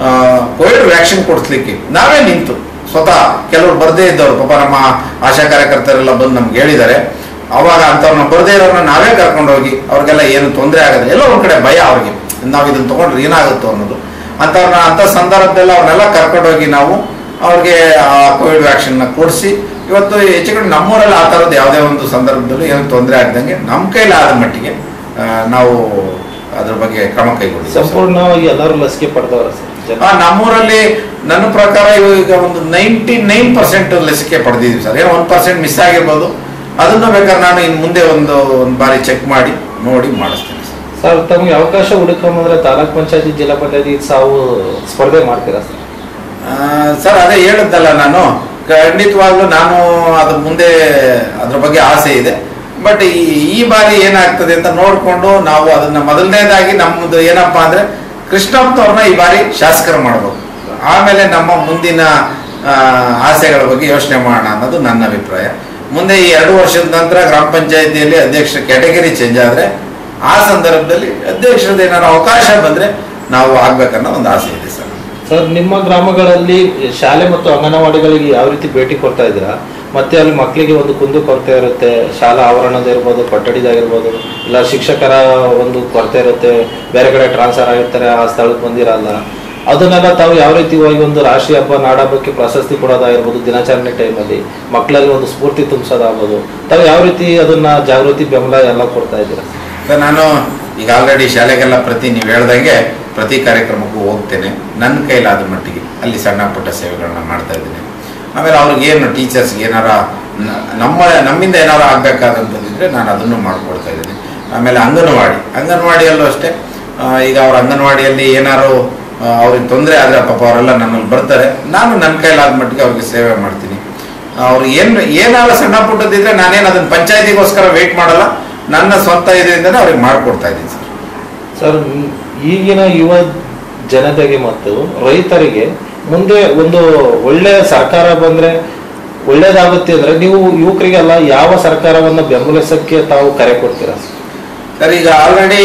ಕೋವಿಡ್ ವ್ಯಾಕ್ಸಿನ್ ಕೊಡಿಸ್ಲಿಕ್ಕೆ ನಾವೇ ನಿಂತು ಸ್ವತಃ ಕೆಲವರು ಬರದೇ ಇದ್ದವರು ಪಾಪ ನಮ್ಮ ಆಶಾ ಕಾರ್ಯಕರ್ತರೆಲ್ಲ ಬಂದು ನಮ್ಗೆ ಹೇಳಿದ್ದಾರೆ ಅವಾಗ ಅಂಥವ್ರನ್ನ ಬರದೇ ಇರೋರನ್ನ ನಾವೇ ಕರ್ಕೊಂಡು ಹೋಗಿ ಅವ್ರಿಗೆಲ್ಲ ಏನು ತೊಂದರೆ ಆಗದೆ ಎಲ್ಲೋ ಒಂದ್ ಕಡೆ ಭಯ ಅವ್ರಿಗೆ ನಾವು ಇದನ್ನ ತಗೊಂಡ್ರೆ ಏನಾಗುತ್ತೋ ಅನ್ನೋದು ಅಂಥವ್ರನ್ನ ಅಂಥ ಸಂದರ್ಭದಲ್ಲಿ ಅವ್ರನ್ನೆಲ್ಲ ಕರ್ಕೊಂಡೋಗಿ ನಾವು ಅವ್ರಿಗೆ ಆ ಕೋವಿಡ್ ವ್ಯಾಕ್ಸಿನ್ನ ಕೊಡಿಸಿ ಇವತ್ತು ಹೆಚ್ಚು ಕಡೆ ನಮ್ಮೂರಲ್ಲಿ ಆ ಥರದ್ದು ಯಾವುದೇ ಒಂದು ಸಂದರ್ಭದಲ್ಲೂ ಏನು ತೊಂದರೆ ಆಗದಂಗೆ ನಮ್ಮ ಕೈಲಾದ ಮಟ್ಟಿಗೆ ಆ, ನಾವು ಅದ್ರ ಬಗ್ಗೆ ಕ್ರಮ ಕೈಗೊಂಡಿದ್ದೀವಿ ಸರ್. ಸಂಪೂರ್ಣವಾಗಿ ಎಲ್ಲರೂ ಲಸಿಕೆ ಪಡೆದವರ ಸರ್ ಜನ ಆ, ನಮ್ಮೂರಲ್ಲಿ ನನ್ನ ಪ್ರಕಾರ ಈಗ ಒಂದು ನೈಂಟಿ ನೈನ್ ಪರ್ಸೆಂಟ್ ಲಸಿಕೆ ಪಡೆದಿದ್ದೀವಿ ಸರ್ ಏನೋ ಒಂದು ಪರ್ಸೆಂಟ್ ಮಿಸ್ ಆಗಿರ್ಬೋದು ಅದನ್ನು ಬೇಕಾದ್ರೆ ನಾನು ಇನ್ನು ಮುಂದೆ ಒಂದು ಒಂದು ಬಾರಿ ಚೆಕ್ ಮಾಡಿ ನೋಡಿ ಮಾಡಿಸ್ತೀನಿ ಸರ್ ಸರ್ ತಮಗೆ ಅವಕಾಶ ಹುಡುಕೊಂಬಂದ್ರೆ ತಾಲೂಕ್ ಪಂಚಾಯತಿ ಜಿಲ್ಲಾ ಪಂಚಾಯತಿ ತಾವು ಸ್ಪರ್ಧೆ ಮಾಡ್ತೀರಾ ಸರ್ ಆ, ಸರ್ ಅದೇ ಹೇಳಿದ್ದಲ್ಲ ನಾನು ಖಂಡಿತವಾಗ್ಲೂ ನಾನು ಅದ್ರ ಮುಂದೆ ಅದ್ರ ಬಗ್ಗೆ ಆಸೆ ಇದೆ ಬಟ್ ಈ ಈ ಬಾರಿ ಏನಾಗ್ತದೆ ಅಂತ ನೋಡಿಕೊಂಡು ನಾವು ಅದನ್ನ ಮೊದಲನೇದಾಗಿ ನಮ್ಮದು ಏನಪ್ಪಾ ಅಂದ್ರೆ ಕೃಷ್ಣಪ್ಪನವ್ರನ್ನ ಈ ಬಾರಿ ಶಾಸಕರು ಮಾಡಬೇಕು ಆಮೇಲೆ ನಮ್ಮ ಮುಂದಿನ ಆ, ಆಸೆಗಳ ಬಗ್ಗೆ ಯೋಚನೆ ಮಾಡೋಣ ಅನ್ನೋದು ನನ್ನ ಅಭಿಪ್ರಾಯ ಮುಂದೆ ಈ ಎರಡು ವರ್ಷದ ನಂತರ ಗ್ರಾಮ ಪಂಚಾಯತಿಯಲ್ಲಿ ಅಧ್ಯಕ್ಷರ ಕ್ಯಾಟಗರಿ ಚೇಂಜ್ ಆದರೆ ಆ ಸಂದರ್ಭದಲ್ಲಿ ಅಧ್ಯಕ್ಷರದ ಏನಾದ್ರು ಅವಕಾಶ ಬಂದರೆ ನಾವು ಆಗ್ಬೇಕನ್ನೋ ಒಂದು ಆಸೆ ಇದೆ ಸರ್ ಸರ್ ನಿಮ್ಮ ಗ್ರಾಮಗಳಲ್ಲಿ ಶಾಲೆ ಮತ್ತು ಅಂಗನವಾಡಿಗಳಿಗೆ ಯಾವ ರೀತಿ ಭೇಟಿ ಕೊಡ್ತಾ ಇದ್ದೀರಾ ಮತ್ತೆ ಅಲ್ಲಿ ಮಕ್ಕಳಿಗೆ ಒಂದು ಕುಂದು ಕೊರತೆ ಇರುತ್ತೆ ಶಾಲಾ ಆವರಣದ ಇರ್ಬೋದು ಕೊಠಡಿದಾಗಿರ್ಬೋದು ಇಲ್ಲ ಶಿಕ್ಷಕರ ಒಂದು ಕೊರತೆ ಇರುತ್ತೆ ಬೇರೆ ಕಡೆ ಟ್ರಾನ್ಸ್ಫರ್ ಆಗಿರ್ತಾರೆ ಆ ಸ್ಥಳಕ್ಕೆ ಬಂದಿರಲ್ಲ ಅದನ್ನೆಲ್ಲ ತಾವು ಯಾವ ರೀತಿ ಹೋಗಿ ಒಂದು ರಾಷ್ಟ್ರೀಯ ಹಬ್ಬ ನಾಡಹಬ್ಬಕ್ಕೆ ಪ್ರಶಸ್ತಿ ಕೊಡೋದಾಗಿರ್ಬೋದು ದಿನಾಚರಣೆ ಟೈಮಲ್ಲಿ ಮಕ್ಕಳಲ್ಲಿ ಒಂದು ಸ್ಫೂರ್ತಿ ತುಂಬಿಸೋದಾಗ್ಬೋದು ತಾವು ಯಾವ ರೀತಿ ಅದನ್ನ ಜಾಗೃತಿ ಬೆಂಬಲ ಎಲ್ಲ ಕೊಡ್ತಾ ಇದ್ದೀರಾ ಸರ್ ನಾನು ಈಗ ಆಲ್ರೆಡಿ ಶಾಲೆಗೆಲ್ಲ ಪ್ರತಿ ನೀವು ಹೇಳ್ದಂಗೆ ಪ್ರತಿ ಕಾರ್ಯಕ್ರಮಕ್ಕೂ ಹೋಗ್ತೇನೆ ನನ್ನ ಕೈಲಾದ ಮಟ್ಟಿಗೆ ಅಲ್ಲಿ ಸಣ್ಣ ಪುಟ್ಟ ಸೇವೆಗಳನ್ನ ಮಾಡ್ತಾ ಇದ್ದೀನಿ ಆಮೇಲೆ ಅವ್ರಿಗೆ ಏನು ಟೀಚರ್ಸ್ಗೆ ಏನಾರ ನ- ನಮ್ಮ ನಮ್ಮಿಂದ ಏನಾರು ಆಗಬೇಕಾದಂಥದ್ದಿದ್ರೆ ನಾನು ಅದನ್ನು ಮಾಡಿಕೊಡ್ತಾ ಇದ್ದೀನಿ ಆಮೇಲೆ ಅಂಗನವಾಡಿ ಅಂಗನವಾಡಿಯಲ್ಲೂ ಅಷ್ಟೇ ಆ, ಈಗ ಅವ್ರ ಅಂಗನವಾಡಿಯಲ್ಲಿ ಏನಾರು ಆ, ಅವ್ರಿಗೆ ತೊಂದರೆ ಆದರೆ ಪಾಪ ಅವರೆಲ್ಲ ನನ್ನಲ್ಲಿ ಬರ್ತಾರೆ ನಾನು ನನ್ನ ಕೈಲಾದ ಮಟ್ಟಿಗೆ ಅವ್ರಿಗೆ ಸೇವೆ ಮಾಡ್ತೀನಿ ಅವ್ರು ಏನು ಏನಾದ್ರು ಸಣ್ಣ ಪುಟ್ಟದಿದ್ರೆ ನಾನೇನು ಅದನ್ನ ಪಂಚಾಯತಿಗೋಸ್ಕರ ವೇಟ್ ಮಾಡಲ್ಲ ನನ್ನ ಸ್ವಂತ ಇದರಿಂದನೇ ಅವ್ರಿಗೆ ಮಾಡ್ಕೊಡ್ತಾ ಇದ್ದೀನಿ ಸರ್ ಸರ್ ಈ- ಈಗಿನ ಯುವ ಜನತೆಗೆ ಮತ್ತು ರೈತರಿಗೆ ಮುಂದೆ ಒಂದು ಒಳ್ಳೆಯ ಸರ್ಕಾರ ಬಂದ್ರೆ ಒಳ್ಳೇದಾಗುತ್ತೆ ಅಂದ್ರೆ ನೀವು ಯುವಕರಿಗೆಲ್ಲ ಯಾವ ಸರ್ಕಾರವನ್ನು ಬೆಂಬಲಿಸಕ್ಕೆ ತಾವು ಕರೆ ಕೊಡ್ತೀರಾ ಸರ್ ಈಗ ಆಲ್ರೆಡಿ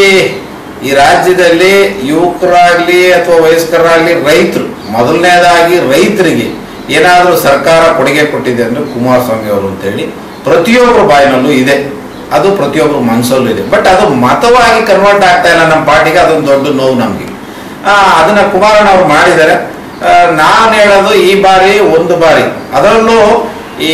ಈ ರಾಜ್ಯದಲ್ಲಿ ಯುವಕರಾಗ್ಲಿ ಅಥವಾ ವಯಸ್ಕರಾಗ್ಲಿ ರೈತರು ಮೊದಲನೇದಾಗಿ ರೈತರಿಗೆ ಏನಾದರೂ ಸರ್ಕಾರ ಕೊಡುಗೆ ಕೊಟ್ಟಿದೆ ಅಂದ್ರೆ ಕುಮಾರಸ್ವಾಮಿ ಅವರು ಅಂತೇಳಿ ಪ್ರತಿಯೊಬ್ಬರ ಬಾಯಿನಲ್ಲೂ ಇದೆ ಅದು ಪ್ರತಿಯೊಬ್ಬರ ಮನಸ್ಸಲ್ಲೂ ಇದೆ ಬಟ್ ಅದು ಮತವಾಗಿ ಕನ್ವರ್ಟ್ ಆಗ್ತಾ ಇಲ್ಲ ನಮ್ಮ ಪಾರ್ಟಿಗೆ ಅದೊಂದು ದೊಡ್ಡ ನೋವು ನಮಗೆ ಅದನ್ನ ಕುಮಾರಣ್ಣ ಅವ್ರು ಮಾಡಿದ್ದಾರೆ ನಾನು ಹೇಳೋದು ಈ ಬಾರಿ ಒಂದು ಬಾರಿ ಅದರಲ್ಲೂ ಈ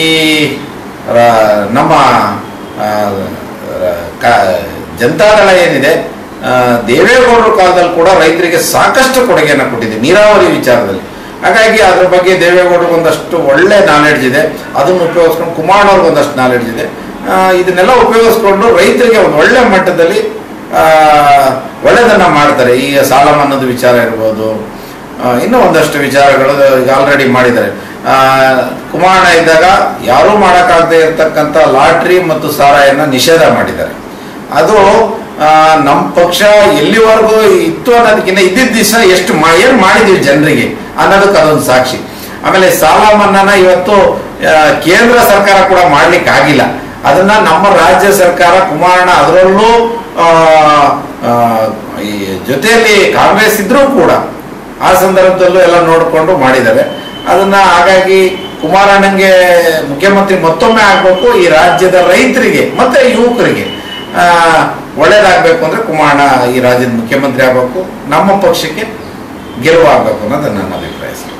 ರ- ನಮ್ಮ ಆ, ರ- ಕ- ಜನತಾದಳ ಏನಿದೆ ಆ, ದೇವೇಗೌಡರ ಕಾಲದಲ್ಲಿ ಕೂಡ ರೈತರಿಗೆ ಸಾಕಷ್ಟು ಕೊಡುಗೆಯನ್ನು ಕೊಟ್ಟಿದೆ ನೀರಾವರಿ ವಿಚಾರದಲ್ಲಿ ಹಾಗಾಗಿ ಅದ್ರ ಬಗ್ಗೆ ದೇವೇಗೌಡರಿಗೆ ಒಂದಷ್ಟು ಒಳ್ಳೆ ನಾಲೆಡ್ಜ್ ಇದೆ ಅದನ್ನು ಉಪಯೋಗಿಸ್ಕೊಂಡು ಕುಮಾರ್ ಅವ್ರಿಗೆ ಒಂದಷ್ಟು ನಾಲೆಡ್ಜ್ ಇದೆ ಆ, ಇದನ್ನೆಲ್ಲ ಉಪಯೋಗಿಸ್ಕೊಂಡು ರೈತರಿಗೆ ಒಂದು ಒಳ್ಳೆ ಮಟ್ಟದಲ್ಲಿ ಆ, ಒಳ್ಳೆದನ್ನ ಮಾಡ್ತಾರೆ ಈ ಸಾಲ ಮನ್ನಾದ ವಿಚಾರ ಇರ್ಬೋದು ಆ, ಇನ್ನೂ ಒಂದಷ್ಟು ವಿಚಾರಗಳು ಈಗ ಆಲ್ರೆಡಿ ಮಾಡಿದ್ದಾರೆ ಆ, ಕುಮಾರಣ್ಣ ಇದ್ದಾಗ ಯಾರೂ ಮಾಡೋಕ್ಕಾಗದೇ ಇರತಕ್ಕಂಥ ಲಾಟ್ರಿ ಮತ್ತು ಸಾರಾಯನ್ನ ನಿಷೇಧ ಮಾಡಿದ್ದಾರೆ ಅದು ಆ, ನಮ್ಮ ಪಕ್ಷ ಎಲ್ಲಿವರೆಗೂ ಇತ್ತು ಅನ್ನೋದಕ್ಕಿಂತ ಇದ್ದಿದ್ದ ದಿವಸ ಎಷ್ಟು ಮಾ ಏನು ಮಾಡಿದೀವಿ ಜನರಿಗೆ ಅನ್ನೋದಕ್ಕೆ ಅದೊಂದು ಸಾಕ್ಷಿ ಆಮೇಲೆ ಸಾಲ ಮನ್ನಾನ ಇವತ್ತು ಆ, ಕೇಂದ್ರ ಸರ್ಕಾರ ಕೂಡ ಮಾಡ್ಲಿಕ್ಕೆ ಆಗಿಲ್ಲ ಅದನ್ನ ನಮ್ಮ ರಾಜ್ಯ ಸರ್ಕಾರ ಕುಮಾರಣ್ಣ ಅದರಲ್ಲೂ ಆ, ಆ, ಈ ಜೊತೆಯಲ್ಲಿ ಕಾಂಗ್ರೆಸ್ ಇದ್ರೂ ಕೂಡ ಆ ಸಂದರ್ಭದಲ್ಲೂ ಎಲ್ಲ ನೋಡಿಕೊಂಡು ಮಾಡಿದ್ದಾರೆ ಅದನ್ನ ಹಾಗಾಗಿ ಕುಮಾರಣ್ಣಂಗೆ ಮುಖ್ಯಮಂತ್ರಿ ಮತ್ತೊಮ್ಮೆ ಆಗಬೇಕು ಈ ರಾಜ್ಯದ ರೈತರಿಗೆ ಮತ್ತೆ ಯುವಕರಿಗೆ ಆ, ಒಳ್ಳೇದಾಗಬೇಕು ಅಂದ್ರೆ ಕುಮಾರಣ್ಣ ಈ ರಾಜ್ಯದ ಮುಖ್ಯಮಂತ್ರಿ ಆಗಬೇಕು ನಮ್ಮ ಪಕ್ಷಕ್ಕೆ ಗೆಲುವಾಗಬೇಕು ಅನ್ನೋದು ನನ್ನ ಅಭಿಪ್ರಾಯ ಸರ್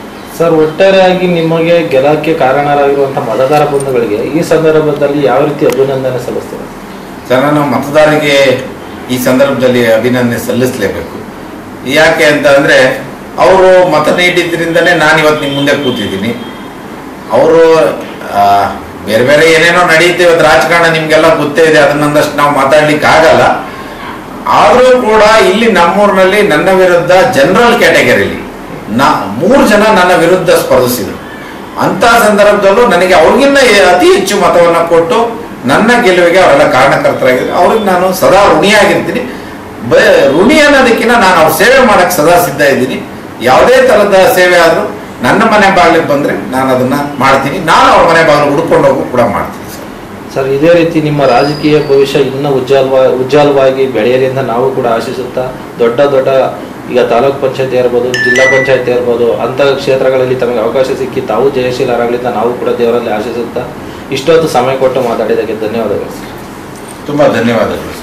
ಸರ್ ಒಟ್ಟಾರೆಯಾಗಿ ನಿಮಗೆ ಗೆಲಕ್ಕೆ ಕಾರಣರಾಗಿರುವಂತಹ ಮತದಾರ ಬಂಧುಗಳಿಗೆ ಈ ಸಂದರ್ಭದಲ್ಲಿ ಯಾವ ರೀತಿ ಅಭಿನಂದನೆ ಸಲ್ಲಿಸ್ತಾರೆ ಸರ್ ನಾನು ಮತದಾರರಿಗೆ ಈ ಸಂದರ್ಭದಲ್ಲಿ ಅಭಿನಂದನೆ ಸಲ್ಲಿಸಲೇಬೇಕು ಯಾಕೆ ಅಂತ ಅಂದರೆ ಅವರು ಮತ ನೀಡಿದ್ರಿಂದಲೇ ನಾನು ಇವತ್ತು ನಿಮ್ಮ ಮುಂದೆ ಕೂತಿದ್ದೀನಿ ಅವರು ಬೇರೆ ಬೇರೆ ಏನೇನೋ ನಡೆಯುತ್ತೆ ಇವತ್ತು ರಾಜಕಾರಣ ನಿಮಗೆಲ್ಲ ಗೊತ್ತೇ ಇದೆ ಅದನ್ನೊಂದಷ್ಟು ನಾವು ಮಾತಾಡ್ಲಿಕ್ಕೆ ಆಗಲ್ಲ ಆದರೂ ಕೂಡ ಇಲ್ಲಿ ನಮ್ಮೂರಿನಲ್ಲಿ ನನ್ನ ವಿರುದ್ಧ ಜನರಲ್ ಕ್ಯಾಟಗರಿಲಿ ನಾ ಮೂರು ಜನ ನನ್ನ ವಿರುದ್ಧ ಸ್ಪರ್ಧಿಸಿದರು ಅಂತ ಸಂದರ್ಭದಲ್ಲೂ ನನಗೆ ಅವ್ರಿಗಿನ್ನ ಅತಿ ಹೆಚ್ಚು ಮತವನ್ನು ಕೊಟ್ಟು ನನ್ನ ಗೆಲುವಿಗೆ ಅವರೆಲ್ಲ ಕಾರಣಕರ್ತರಾಗಿದ್ದಾರೆ ಅವ್ರಿಗೆ ನಾನು ಸದಾ ಋಣಿಯಾಗಿರ್ತೀನಿ ಬ ಋಣಿ ಅನ್ನೋದಕ್ಕಿಂತ ನಾನು ಅವ್ರ ಸೇವೆ ಮಾಡಕ್ಕೆ ಸದಾ ಸಿದ್ಧ ಇದ್ದೀನಿ ಯಾವುದೇ ಥರದ ಸೇವೆ ಆದರೂ ನನ್ನ ಮನೆ ಬಾಗಿಲಿಗೆ ಬಂದರೆ ನಾನು ಅದನ್ನು ಮಾಡ್ತೀನಿ ನಾನು ಅವ್ರ ಮನೆ ಬಾಗಿಲು ಹುಡ್ಕೊಂಡು ಹೋಗು ಕೂಡ ಮಾಡ್ತೀನಿ ಸರ್ ಸರ್ ಇದೇ ರೀತಿ ನಿಮ್ಮ ರಾಜಕೀಯ ಭವಿಷ್ಯ ಇನ್ನೂ ಉಜ್ವಲವ ಉಜ್ವಲವಾಗಿ ಬೆಳೆಯಲಿ ಅಂತ ನಾವು ಕೂಡ ಆಶಿಸುತ್ತಾ ದೊಡ್ಡ ದೊಡ್ಡ ಈಗ ತಾಲೂಕ್ ಪಂಚಾಯತಿ ಇರ್ಬೋದು ಜಿಲ್ಲಾ ಪಂಚಾಯತಿ ಇರ್ಬೋದು ಅಂತ ಕ್ಷೇತ್ರಗಳಲ್ಲಿ ತಮಗೆ ಅವಕಾಶ ಸಿಕ್ಕಿ ತಾವು ಜಯಶೀಲರಾಗಲಿ ಅಂತ ನಾವು ಕೂಡ ದೇವರಲ್ಲಿ ಆಶಿಸುತ್ತಾ ಇಷ್ಟೊತ್ತು ಸಮಯ ಕೊಟ್ಟು ಮಾತಾಡಿದ್ದಕ್ಕೆ ಧನ್ಯವಾದಗಳು ಸರ್ ತುಂಬ ಧನ್ಯವಾದಗಳು ಸರ್